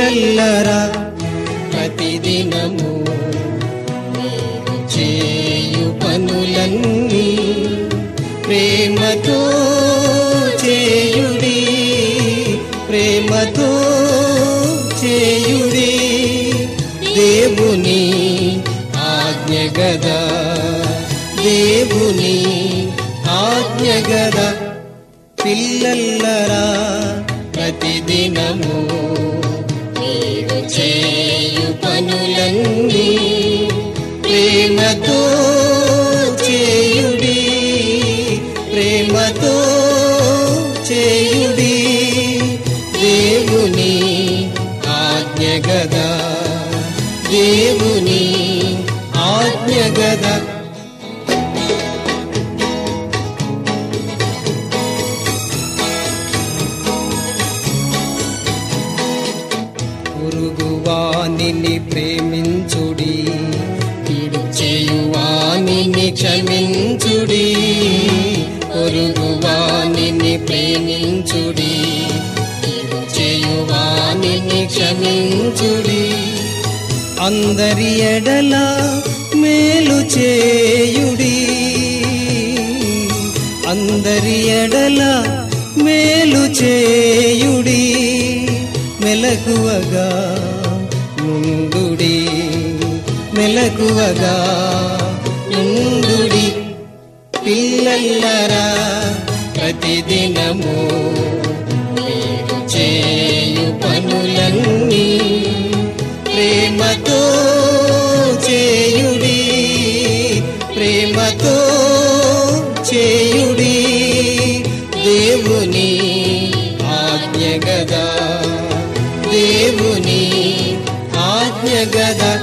పిల్లల్లరా ప్రతిదినము మీరు చేయు పనులన్నీ ప్రేమతో చేయుడి ప్రేమతో చేయుడి దేవుని ఆజ్ఞగద దేవుని ఆజ్ఞగద పిల్లల్లరా ప్రతిదినము మీరు చేయు పనులన్నీ ప్రేమతో చేయుడి ప్రేమతో చేయుడి దేవుని ఆజ్ఞగదా దేవుని ఆజ్ఞగదా పొరుగువానిని ప్రేమించుడి కీడు చేయువానిని క్షమించుడి పొరుగువానిని ప్రేమించుడి కీడు చేయువానిని క్షమించుడి అందరి ఎడల మేలు చేయుడి అందరి ఎడల మేలు చేయుడి మెలకువగా ముందుడి మెలకువగా ముందుడి పిల్లల్లరా ప్రతిదినము మీరు చేయు పనులన్నీ ప్రేమతో చేయుడి ప్రేమతో చేయుడి దేవుని ఆజ్ఞగదా దేవుని ఆజ్ఞగదా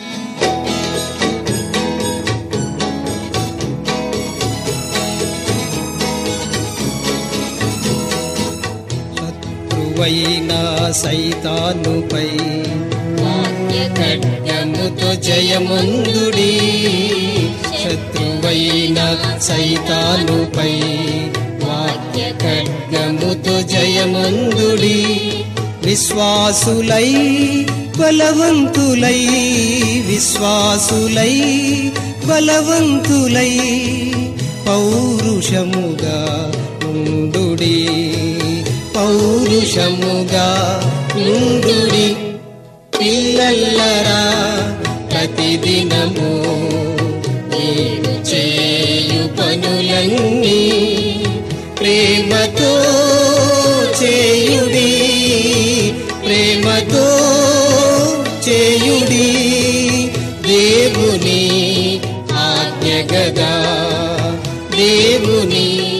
శత్రువైన సైతానుపై వాక్య ఖడ్గముతో జయముందుడి శత్రువైన సైతానుపై వాక్య ఖడ్గముతో జయముందుడి విశ్వాసులై బలవంతులై విశ్వాసులై బలవంతులై పౌరుషముగా ఉండుడి పౌరుషముగా ఉండుడి పిల్లల్లరా ప్రతిదినము మీరు చేయు పనులన్నీ ప్రేమతో చేయుడి ప్రేమతో చేయుడి దేవుని ఆజ్ఞగదా దేవుని